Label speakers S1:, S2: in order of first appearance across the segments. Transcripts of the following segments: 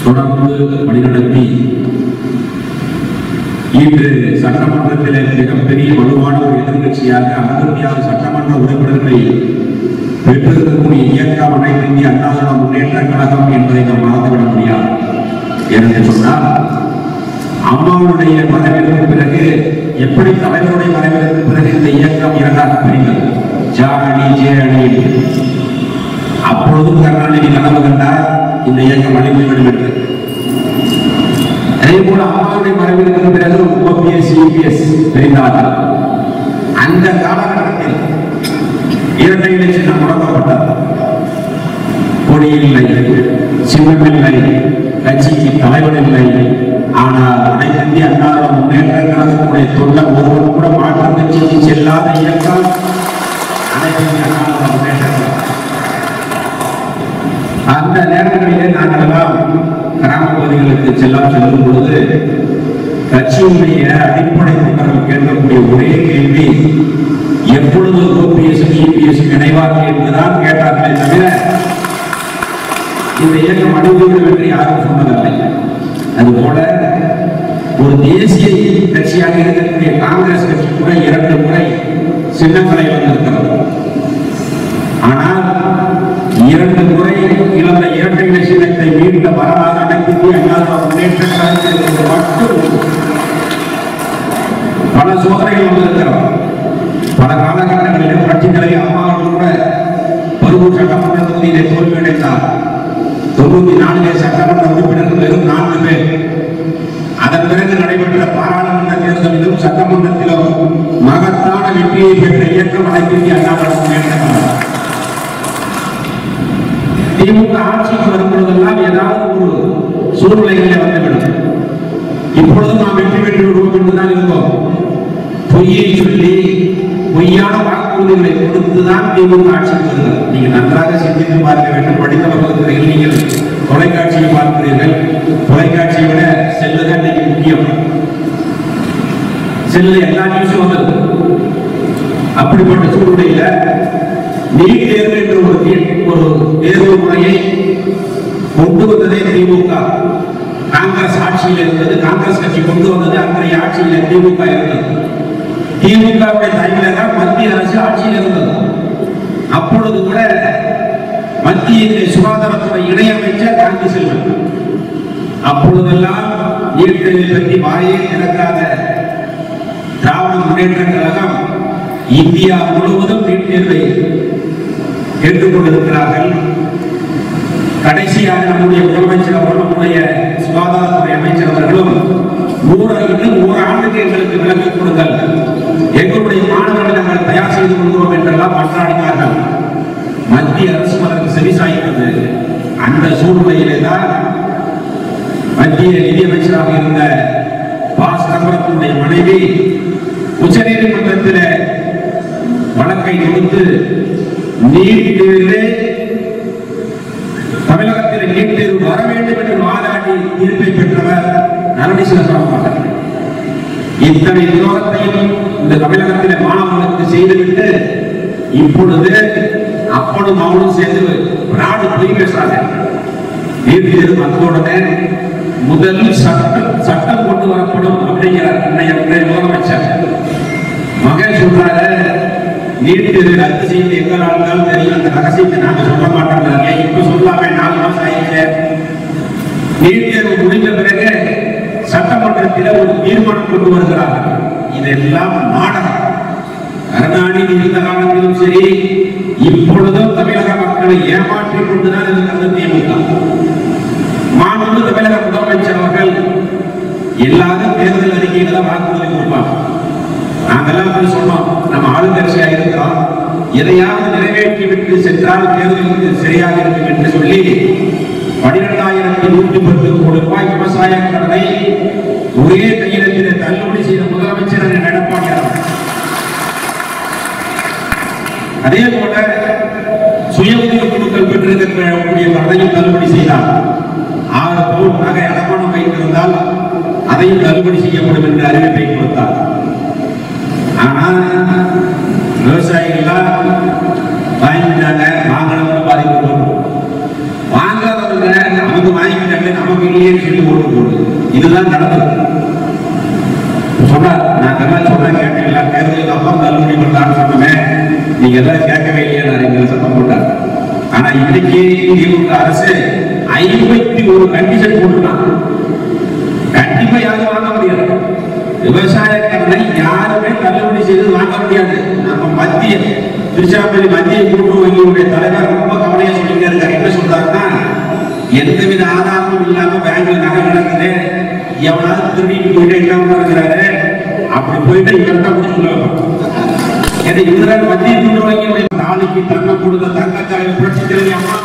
S1: தொடர்ந்து வழிநடத்தி இன்று சட்டமன்றத்தில் மிகப்பெரிய வலுவான ஒரு எதிர்கட்சியாக அறுபத்தியாறு சட்டமன்ற உறுப்பினர்களை பெற்றிருக்கக்கூடிய இயக்கம் அனைத்து இந்திய அண்ணா திராவிட முன்னேற்ற கழகம் என்பதை நாம் மறந்துவிட முடியாது என்று சொன்னால் அம்மாவுடைய மறைவிற்கு பிறகு எப்படி தலைவருடைய மறைவிற்கு பிறகு இந்த இயக்கம் இரண்டாக பிரிந்தது ஜா அணி ஜே அணி என்று. அப்பொழுதும் கருணாநிதி கனவு கண்டார் இந்த இயக்கம் அழிந்துவிடும் என்று அதே போல அம்மாவுடைய மறைவிற்கு பிறகு ஓபிஎஸ் யூபிஎஸ் பிரிந்தார்கள் அந்த காலகட்டத்தில் இரட்டை இலை சின்னம் முடக்கப்பட்டது கொடி இல்லை சின்னமில்லை கட்சிக்கு தலைவர் இல்லை ஆனால் அனைத்து இந்திய அண்ணா திராவிட முன்னேற்ற கழகத்துடைய தொண்டர் ஒருவர் கூட மாற்று கட்சிக்கு செல்லாத இயக்கம் அனைத்து இந்திய அண்ணா திராவிட முன்னேற்ற கழகம் அந்த நேரங்களிலே நாங்கள் எல்லாம் கிராம பகுதிகளுக்கு செல்லம் செல்லும் பொழுது கட்சியினுடைய அடிப்படை தொண்டர்கள் கேட்கக்கூடிய ஒரே கேள்வி எப்பொழுது ஓபிஎஸ் இபிஎஸ் இணைவார்கள் என்றுதான் கேட்டார்களே தவிர இந்த இயக்கம் அடைந்துவிடும் என்று யாரும் சொன்னதில்லை அதுபோல ஒரு தேசிய கட்சியாக இருக்கக்கூடிய காங்கிரஸ் கட்சி கூட இரண்டு முறை சின்னங்களை வந்திருக்கிறது ஆனால் இரண்டு முறை இழந்த இரட்டை இலை சின்னத்தை மீண்ட வரலாறு அனைத்து இந்திய அண்ணா திராவிட முன்னேற்ற கழகத்திற்கு மட்டும் பல சோதனைகள் வந்திருக்கிறோம் பல காலகட்டங்களிலே புரட்சித் தலைவி அம்மாவோடு கூட பருவூர் சட்டமன்ற தொகுதியிலே தோல்வியடைந்தார் தொண்ணூத்தி நான்கிலே சட்டமன்ற உறுப்பினர்கள் வெறும் நான்கு பேர் அதன் பிறகு நடைபெற்ற பாராளுமன்ற தேர்தலிலும் சட்டமன்றத்திலும் மகத்தான வெற்றியை பெற்ற இயக்கம் அனைத்து இந்திய அண்ணா திராவிட முன்னேற்ற கழகம் திமுக ஆட்சிக்கு வரும் பொழுதெல்லாம் ஏதாவது ஒரு சூழ்நிலைகளை வந்துவிடும் இப்பொழுதும் நாம் வெற்றி பெற்று விடுவோம் என்றுதான் இருந்தோம் பொய்யை சொல்லி பொய்யான வாக்குறுதிகளை கொடுத்துதான் திமுக ஆட்சிக்கு வருகிறது நீங்க நன்றாக சிந்தித்து பார்க்க வேண்டும் படித்தவர்கள் இருக்கிறீர்கள் நீங்கள் தொலைக்காட்சியை பார்க்கிறீர்கள் தொலைக்காட்சியை விட செல்லு தான் இன்னைக்கு முக்கியம் செல்லு எல்லா நியூஸும் வந்தது அப்படிப்பட்ட சூழ்நிலையில நீட் தேர்வு என்ற ஒரு தீ- ஒரு தேர்வு முறையை கொண்டு வந்ததே திமுக காங்கிரஸ் ஆட்சியில் இருந்தது காங்கிரஸ் கட்சி கொண்டு வந்தது அன்றைய ஆட்சியில் திமுக இருந்தது திமுகவுடைய தலைமையில தான் மத்திய அரசு ஆட்சியில் இருந்தது அப்பொழுது கூட மத்திய சுகாதாரத்துறை இணையமைச்சர் காந்தி செல்வன் அப்பொழுதெல்லாம் நீட் தேர்வை பற்றி வாயே திறக்காத திராவிட முன்னேற்ற கழகம் இந்தியா முழுவதும் நீட் தேர்வை கேட்டுக்கொண்டிருக்கிறார்கள் கடைசியாக நம்முடைய முதலமைச்சர் அவர்கள் நம்முடைய சுகாதாரத்துறை அமைச்சர் அவர்களும் நூறு இன்னும் ஒரு ஆண்டுக்கு எங்களுக்கு விலக்கு கொடுங்கள் எங்களுடைய மாணவர்களை நாங்கள் தயார் செய்து கொள்கிறோம் என்றெல்லாம் மன்றாடினார்கள் மத்திய அரசு அதற்கு செவிசாய்க்கிறது அந்த சூழ்நிலையிலே தான் மத்திய நிதியமைச்சராக இருந்த ப சிதம்பரத்தினுடைய மனைவி உச்சநீதிமன்றத்தில் வழக்கை கொடுத்து நீட் தேர்விலே தமிழகத்தில் நீட் தேர்வு வர வேண்டும் என்று வாதாடி தீர்ப்பை பெற்றவர் நரடி சிதம்பரம் அவர்கள் இத்தனை துரோகத்தையும் இந்த தமிழகத்தில் மாணவர்களுக்கு செய்துவிட்டு இப்பொழுது அப்பனும் அவனும் சேர்ந்து நாடு பொய் பேசுறாங்க நீட் தேர்வு வந்தவுடனே முதல் சட்டம் சட்டம் கொண்டு வரப்படும் அப்படிங்கிறார் அன்னைய அன்றைய முதலமைச்சர் மகன் சொல்றாரு நீட் தேர்வு ரத்து செய்து எங்க நாளும் தெரியும் அந்த ரகசியத்தை நாங்க சொல்ல மாட்டோம் இப்ப சொல்லாமே நாலு மாசம் ஆயிடுச்சு நீட் தேர்வு முடிந்த பிறகு சட்டமன்றத்தில் ஒரு தீர்மானம் கொண்டு வருகிறார்கள் இதெல்லாம் நாடகம் கருணாநிதி இருந்த காலத்திலும் சரி இப்பொழுதும் தமிழக மக்களை ஏமாற்றிக் கொண்டுதான் இருக்கிறது திமுக மாண்பு தமிழக முதலமைச்சர் அவர்கள் எல்லாரும் தேர்தல் அறிக்கையில தான் வாக்குறுதி கொடுப்பாங்க நாங்கெல்லாம் போய் சொன்னோம் நம்ம ஆளுங்கட்சியா இருக்கிறோம் எதையாவது நிறைவேற்றி விட்டு சென்றால் தேர்தலுக்கு சரியாக இருக்கும் என்று சொல்லி பனிரெண்டாயிரத்தி நூற்றி பத்து கோடி ரூபாய் விவசாய கடனை ஒரே கையிலத்திலே தள்ளுபடி செய்த முதலமைச்சர் அண்ணன் எடப்பாடி அவர்கள் அதே போல சுய உதவி குழுக்கள் பெற்றிருக்கக்கூடிய கடனையும் தள்ளுபடி செய்தார் ஆறு பவுன் நகை அடமானம் வைத்திருந்தால் அதையும் தள்ளுபடி செய்யப்படும் என்று அறிவிப்பை கொடுத்தார் ஆனால் விவசாயிகள்லாம் வாங்கிட்டாங்க வாங்கணும்னு பாதிக்கப்படும் வாங்காதவங்க அவங்க வாங்கிட்டாங்க நமக்கு இல்லையேன்னு சொல்லி ஓட்டு போடுது இதுதான் நடந்தது சொன்னார் நான் எல்லாம் சொன்னா கேட்டீங்களா தேர்தலுக்கு அப்புறம் தள்ளுபடி பண்ணலாம்னு சொன்னேன் நீங்க எல்லாம் கேட்கவே இல்லையா நான் எங்க சத்தம் போட்டார் ஆனா இன்னைக்கு திமுக அரசு ஐம்பத்தி ஒரு கண்டிஷன் போட்டுருக்கான் கண்டிப்பா யாரும் வாங்க முடியாது விவசாய கடனை யாருமே தள்ளுபடி செய்து வாங்க முடியாது நம்ம மத்திய திருச்சிராப்பள்ளி மத்திய கூட்டு வங்கியுடைய தலைவர் ரொம்ப கவலையா சொல்லிட்டு இருக்காரு என்ன சொல்றாருன்னா எந்தவித ஆதாரமும் இல்லாம பேங்க்ல நகை நடக்குது எவனாவது திருடிட்டு போயிட்டு என்ன இருக்கிறாரு அப்படி போயிட்டு இவர் தான் முடிச்சுக்கலாம் ஏன்னா இவர்தான் மத்திய கூட்டு வங்கியுடைய நாளைக்கு தங்க கொடுத்த தங்க தலைவர் புரட்சி தலைவி அம்மா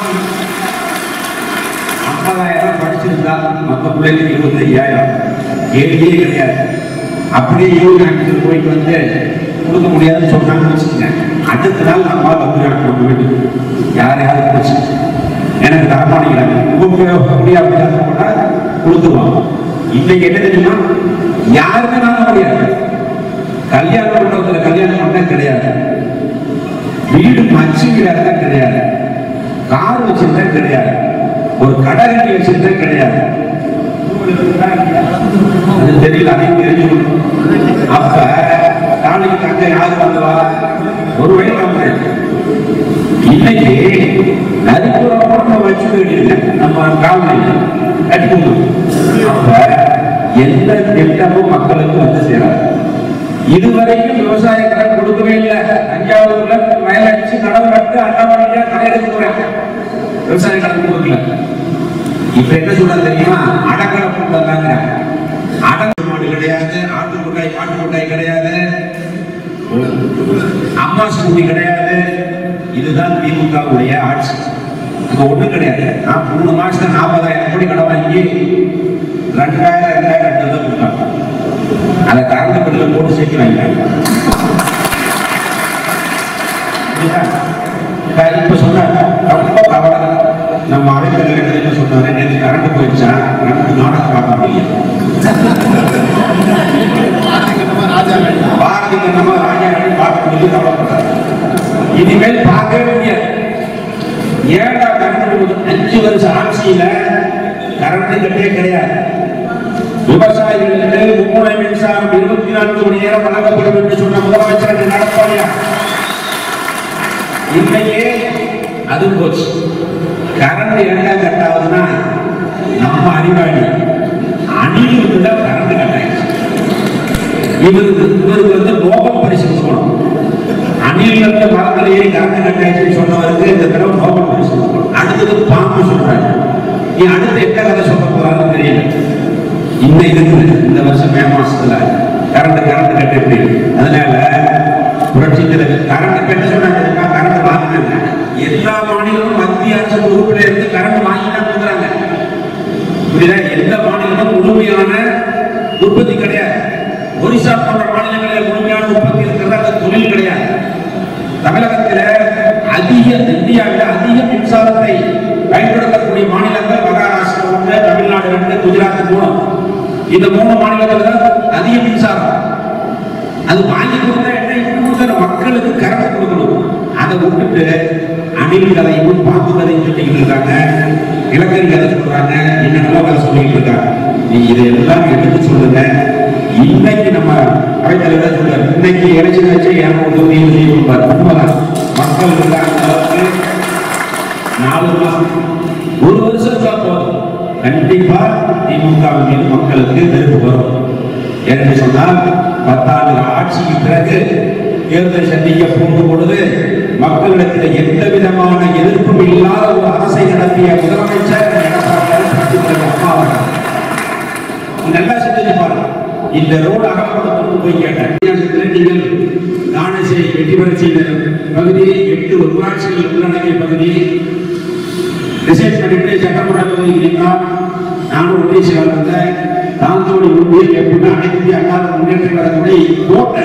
S1: ஐம்பதாயிரம் படிச்சிருந்தா மற்ற பிள்ளைங்களுக்கு இருபத்தி ஐயாயிரம் கேள்வியே கிடையாது அப்படியே யூனியன் ஆஃபீஸில் போயிட்டு வந்து கொடுக்க முடியாதுன்னு சொன்னாங்கன்னு வச்சுக்கோங்க அடுத்த நாள் நம்ம வந்துடுறாங்க நம்ம வீட்டுக்கு யார் யாரும் போச்சு எனக்கு தரமாட்டேங்கிறாங்க உங்களுக்கு முடியாது போனா கொடுத்துருவாங்க இன்னைக்கு என்ன தெரியுமா யாருமே வாங்க முடியாது கல்யாண மண்டபத்தில் கல்யாணம் பண்ண கிடையாது வீடு மச்சு வீடாக கிடையாது கார் வச்சிருந்தா கிடையாது ஒரு கடகண்டி வச்சிருந்தா கிடையாது அது தெரியல அதையும் தெரிஞ்சுக்கணும் அப்ப நாளைக்கு தங்க யாரு வந்தவா ஒரு வழி வாங்க இன்னைக்கு நரிப்புறம் நம்ம வச்சு வேண்டியது நம்ம காவலில் கட்டிக்கணும் அப்ப எந்த திட்டமும் மக்களுக்கு வந்து சேராது இதுவரைக்கும் விவசாய கடன் கொடுக்கவே இல்லை தஞ்சாவூர்ல வயல் அடிச்சு கடவு நட்டு அண்ணாமலையா கடை எடுத்து போறாங்க விவசாய கடன் கொடுக்கல இப்ப என்ன சொல்றாங்க தெரியுமா அடக்கலை கொண்டு வந்தாங்க அடக்கு மாடு கிடையாது ஆட்டு கொட்டாய் மாட்டு கொட்டாய் கிடையாது அம்மா ஸ்கூட்டி கிடையாது இதுதான் திமுகவுடைய ஆட்சி அங்க ஒண்ணும் கிடையாது நான் மூணு மாசத்துல நாற்பதாயிரம் கோடி கடன் வாங்கி ரெண்டாயிரம் ரெண்டாயிரம் ரெண்டு தான் கொடுத்தாங்க அதை கரண்ட் பில்ல போட்டு சேர்த்து வாங்கிட்டாங்க இப்ப சொன்னார் ரொம்ப கவலை நம்ம அமைச்சர் என்ன சொன்னாரு நேற்று கரண்ட் போயிடுச்சா கரண்ட் நாடகம் பார்க்க முடியும் பாரதி கண்ணமா ராஜா கண்ணி பார்க்க முடியும் கவலைப்பட்டார் இனிமேல் பார்க்கவே முடியாது ஏழா கரண்ட் அஞ்சு வருஷம் ஆட்சியில கரண்ட் கட்டே கிடையாது விவசாயிகளுக்கு மும்முனை மின்சாரம் இருபத்தி நான்கு மணி நேரம் வழங்கப்படும் என்று சொன்ன முதலமைச்சர் நடப்பாளியா இன்னைக்கு அது போச்சு கரண்ட் ஏண்டா கட் ஆகுதுன்னா நம்ம அறிவாளி அணிலுக்கு தான் கரண்ட் கட் ஆயிடுச்சு இவருக்கு இவருக்கு வந்து நோபல் பரிசு கொடுக்கணும் அணில் இருந்த மரத்திலேயே கரண்ட் கட் ஆயிடுச்சுன்னு சொன்னவருக்கு இந்த தடவை நோபல் பரிசு கொடுக்கணும் அடுத்தது பாம்பு சொல்றாங்க நீ அடுத்து என்ன கதை சொல்ல போறாருன்னு தெரியல இன்னைக்கு இருக்குது இந்த வருஷம் மே மாசத்துல கரண்ட் கரண்ட் கட் எப்படி அதனால புரட்சி தலைவர் கரண்ட் கட்ட சொன்னாங்க கரண்ட் வாங்கினாங்க எல்லா மாநிலமும் மத்திய அரசு பொறுப்புல இருந்து கரண்ட் வாங்கி தான் கொடுக்குறாங்க புரியுதா எந்த மாநிலமும் முழுமையான உற்பத்தி கிடையாது ஒரிசா போன்ற மாநிலங்களில் முழுமையான உற்பத்தி இருக்கிறது அந்த தொழில் கிடையாது தமிழகத்தில் அதிக இந்தியாவில் அதிக மின்சாரத்தை பயன்படுத்தக்கூடிய மாநிலங்கள் மகாராஷ்டிரா ஒன்று தமிழ்நாடு ரெண்டு குஜராத் மூணு இந்த மூணு மாநிலத்தில் தான் அதிக மின்சாரம் அது வாங்கி கொடுத்தா என்ன இப்படி கொடுத்தா மக்களுக்கு கரண்ட் கொடுக்கணும் அதை விட்டுட்டு அணில் கதையும் பாம்பு கதையும் சொல்லிக்கிட்டு இருக்காங்க இலக்கரி கதை சொல்றாங்க என்னென்னலாம் கதை சொல்லிக்கிட்டு இருக்காங்க நீ இதையெல்லாம் எடுத்து சொல்லுங்க இன்னைக்கு நம்ம அவைத்தலைவர் சொல்றாரு இன்னைக்கு எலெக்ஷன் வச்சு இரநூறு தொகுதி செய்ய கொடுப்பாரு உண்மைதான் மக்கள் இருக்காங்க அளவுக்கு நாலு மாசம் ஒரு வருஷம் தான் போதும் கண்டிப்பா திமுக மீது மக்களுக்கு வெறுப்பு வரும் என்று சொன்னால் பத்தாண்டு ஆட்சிக்கு பிறகு தேர்தல் சந்திக்க போகும் பொழுது மக்களிடத்தில் எந்த விதமான எதிர்ப்பும் இல்லாத ஒரு அரசை நடத்திய முதலமைச்சர் எடப்பாடி பழனிசாமி அம்மா அவர்கள் நீங்க நல்லா சிந்திச்சு பாருங்க இந்த ரோடு அகலப்படுத்தணும் போய் கேட்டேன் வித்தியாசத்தில் நீங்கள் தானசை வெற்றி பெற செய்த பகுதி எட்டு ஊராட்சிகள் உள்ளடங்கிய பகுதி ரிசர்ச் பண்ணிட்டு சட்டமன்ற தொகுதிக்கிறீங்களா நானும் ஒன்றிய செயலாளர் இருந்தேன் தாந்தோடு உண்மையில் எப்படின்னா அனைத்து இந்திய அண்ணா முன்னேற்ற கழகத்துடைய கோட்டை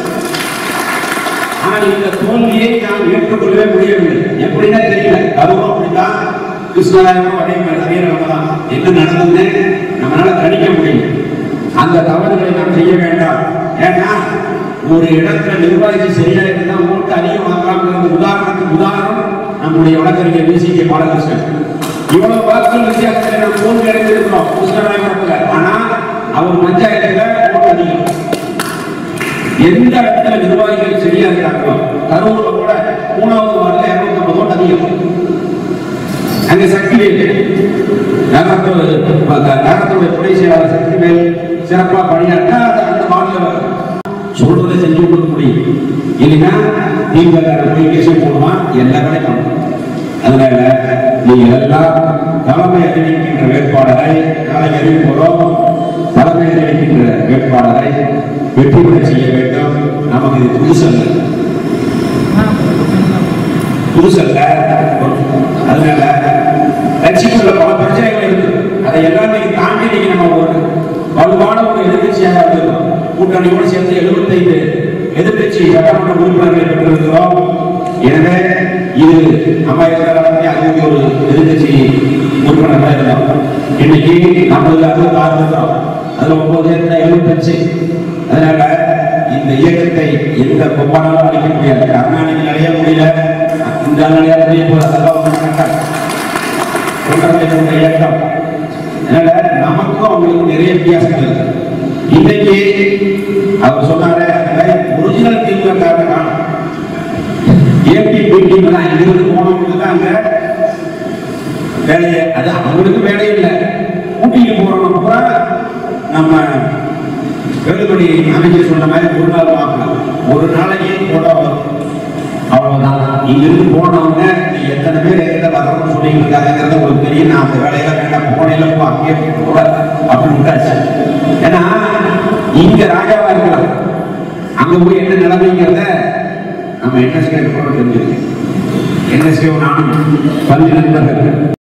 S1: ஆனால் இந்த தோல்வியை நாம் ஏற்றுக்கொள்ளவே முடியவில்லை எப்படின்னா தெரியல அதுவும் அப்படித்தான் கிருஷ்ணராயனும் அதே மாதிரி அதே நடந்ததான் என்ன நடந்ததுன்னு நம்மளால கணிக்க முடியும் அந்த தவறுகளை நாம் செய்ய வேண்டாம் ஏன்னா ஒரு இடத்துல நிர்வாகி சரியா இருந்தா ஓட்டு அதிகம் வாங்கலாம் உதாரணத்துக்கு உதாரணம் நம்முடைய வழக்கறிஞர் விசிகே பாலகிருஷ்ணன் இவ்வளவு வாக்குகள் வித்தியாசத்தில் நாம் தோல்வி அடைந்திருக்கிறோம் கரூர்ல கூட மூணாவது வார்டில் இருநூத்தி ஐம்பது ஓட்டு அதிகம் அங்க சக்திவேல் நகரத்தோட நகரத்துடைய துணை செயலாளர் சக்திவேல் சிறப்பா பணியாற்றா அது அந்த வார்டில் சொல்றதை செஞ்சு கொடுக்க முடியும் இல்லைன்னா திமுக போய் கேஸ் போடுவான் எல்லா வேலையும் பண்ணணும் அதனால நீங்க எல்லாம் தலைமை அறிவிக்கின்ற வேட்பாளரை நாளை அறிவிப்போம் தலைமை அறிவிக்கின்ற வேட்பாளரை வெற்றி பெற செய்ய வேண்டும் நமக்கு இது புதுசல்ல புதுசல்ல அதனால கட்சிக்குள்ள பல பிரச்சனைகள் இருக்கு அதை எல்லாமே தாண்டி நீங்க நம்ம ஒரு வலுவான ஒரு எதிர்கட்சியாக இருக்கிறோம் கூட்டணியோடு சேர்ந்து எழுபத்தைந்து எதிர்கட்சி சட்டமன்ற உறுப்பினர்களை பெற்றிருக்கிறோம் எனவே இது நம்ம இருக்கிற அது ஒரு எதிர்கட்சி உறுப்பினராக இருந்தோம் இன்னைக்கு நம்மளுக்கு அறுபத்தி ஆறு இருக்கிறோம் அதுல ஒன்பது இருந்தா எழுபத்தஞ்சு அதனால இந்த இயக்கத்தை எந்த கொப்பானாலும் அடிக்க முடியாது கருணாநிதி நிறைய முடியல இந்த நிறைய முடிய போல அதெல்லாம் ஒன்றும் கரெக்டாக கொண்டாடக்கூடிய இயக்கம் அதனால நமக்கும் அவங்களுக்கும் நிறைய வித்தியாசம் இருக்கு இன்னைக்கு அவர் சொன்னாரு ஒரிஜினல் திமுக காரணம் ஏபி பிடி தான் இங்கிருந்து போனவங்களுக்கு தான் அங்க வேலையை அது அவங்களுக்கு வேலை இல்லை ஊட்டிக்கு போறவங்க பூரா நம்ம வேலுமணி அமைச்சர் சொன்ன மாதிரி ஒரு நாள் பார்க்கலாம் ஒரு நாளைக்கு போட வரும் அவ்வளவுதான் இங்கிருந்து போனவங்க எத்தனை பேர் எங்கிட்ட வரணும்னு சொல்லிட்டு இருக்காங்கிறத உங்களுக்கு தெரியும் நான் அந்த வேலையெல்லாம் வேண்டாம் போனையில போ அங்கேயே போட அப்படின்னு விட்டாச்சு ஏன்னா இங்க ராஜாவா இருக்கலாம் அங்க போய் என்ன நிலைமைங்கிறத நம்ம என்எஸ்கே தெரிஞ்சுக்கணும் என்எஸ்கே நானும் பள்ளி நண்பர்கள்